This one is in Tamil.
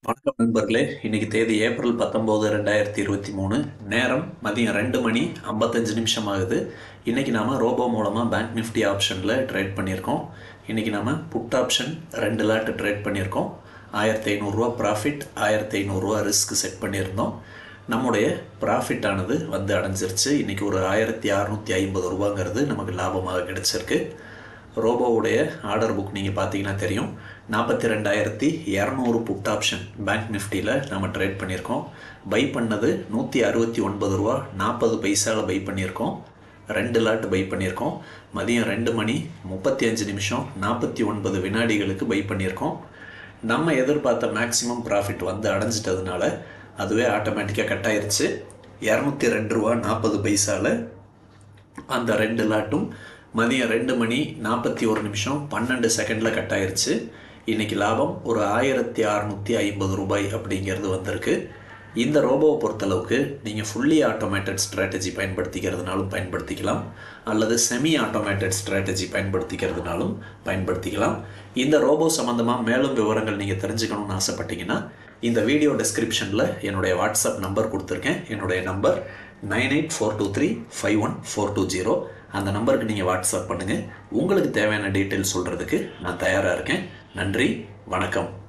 வணக்கம் நண்பர்களே இன்னைக்கு தேதி ஏப்ரல் பத்தொம்போது ரெண்டாயிரத்தி இருபத்தி மூணு நேரம் மதியம் ரெண்டு மணி ஐம்பத்தஞ்சு நிமிஷம் ஆகுது இன்னைக்கு நாம ரோபோ மூலமாக பேங்க் நிஃப்டி ஆப்ஷனில் ட்ரேட் பண்ணியிருக்கோம் இன்னைக்கு நாம புட் ஆப்ஷன் ரெண்டு லாட் ட்ரேட் பண்ணியிருக்கோம் ஆயிரத்தி ஐநூறுரூவா ப்ராஃபிட் ஆயிரத்தி ஐநூறுரூவா ரிஸ்க் செட் பண்ணியிருந்தோம் நம்முடைய ப்ராஃபிட் ஆனது வந்து அடைஞ்சிருச்சு இன்னைக்கு ஒரு ஆயிரத்தி அறநூற்றி ஐம்பது ரூபாங்கிறது நமக்கு லாபமாக கிடைச்சிருக்கு ரோபோவுடைய ஆர்டர் புக் நீங்கள் பார்த்தீங்கன்னா தெரியும் நாற்பத்தி ரெண்டாயிரத்தி இரநூறு புட் ஆப்ஷன் பேங்க் நிஃப்டியில் நம்ம ட்ரேட் பண்ணியிருக்கோம் பை பண்ணது நூற்றி அறுபத்தி ஒன்பது ரூபா நாற்பது பைசாவில் பை பண்ணியிருக்கோம் ரெண்டு லாட் பை பண்ணியிருக்கோம் மதியம் ரெண்டு மணி முப்பத்தி அஞ்சு நிமிஷம் நாற்பத்தி ஒன்பது வினாடிகளுக்கு பை பண்ணியிருக்கோம் நம்ம எதிர்பார்த்த மேக்ஸிமம் ப்ராஃபிட் வந்து அடைஞ்சிட்டதுனால அதுவே ஆட்டோமேட்டிக்காக கட் ஆயிருச்சு இரநூத்தி ரெண்டு ரூபா நாற்பது பைசாவில் அந்த ரெண்டு லாட்டும் மதியம் ரெண்டு மணி நாற்பத்தி ஒரு நிமிஷம் பன்னெண்டு செகண்டில் கட் ஆயிருச்சு இன்னைக்கு லாபம் ஒரு ஆயிரத்தி அறநூற்றி ஐம்பது ரூபாய் அப்படிங்கிறது வந்திருக்கு இந்த ரோபோவை பொறுத்தளவுக்கு நீங்கள் ஃபுல்லி ஆட்டோமேட்டட் ஸ்ட்ராட்டஜி பயன்படுத்திக்கிறதுனாலும் பயன்படுத்திக்கலாம் அல்லது செமி ஆட்டோமேட்டட் ஸ்ட்ராட்டஜி பயன்படுத்திக்கிறதுனாலும் பயன்படுத்திக்கலாம் இந்த ரோபோ சம்மந்தமாக மேலும் விவரங்கள் நீங்கள் தெரிஞ்சுக்கணும்னு ஆசைப்பட்டீங்கன்னா இந்த வீடியோ டெஸ்கிரிப்ஷனில் என்னுடைய வாட்ஸ்அப் நம்பர் கொடுத்துருக்கேன் என்னுடைய number nine eight four two three five one four two zero அந்த நம்பருக்கு நீங்கள் வாட்ஸ்அப் பண்ணுங்கள் உங்களுக்கு தேவையான டீட்டெயில் சொல்கிறதுக்கு நான் தயாராக இருக்கேன் நன்றி வணக்கம்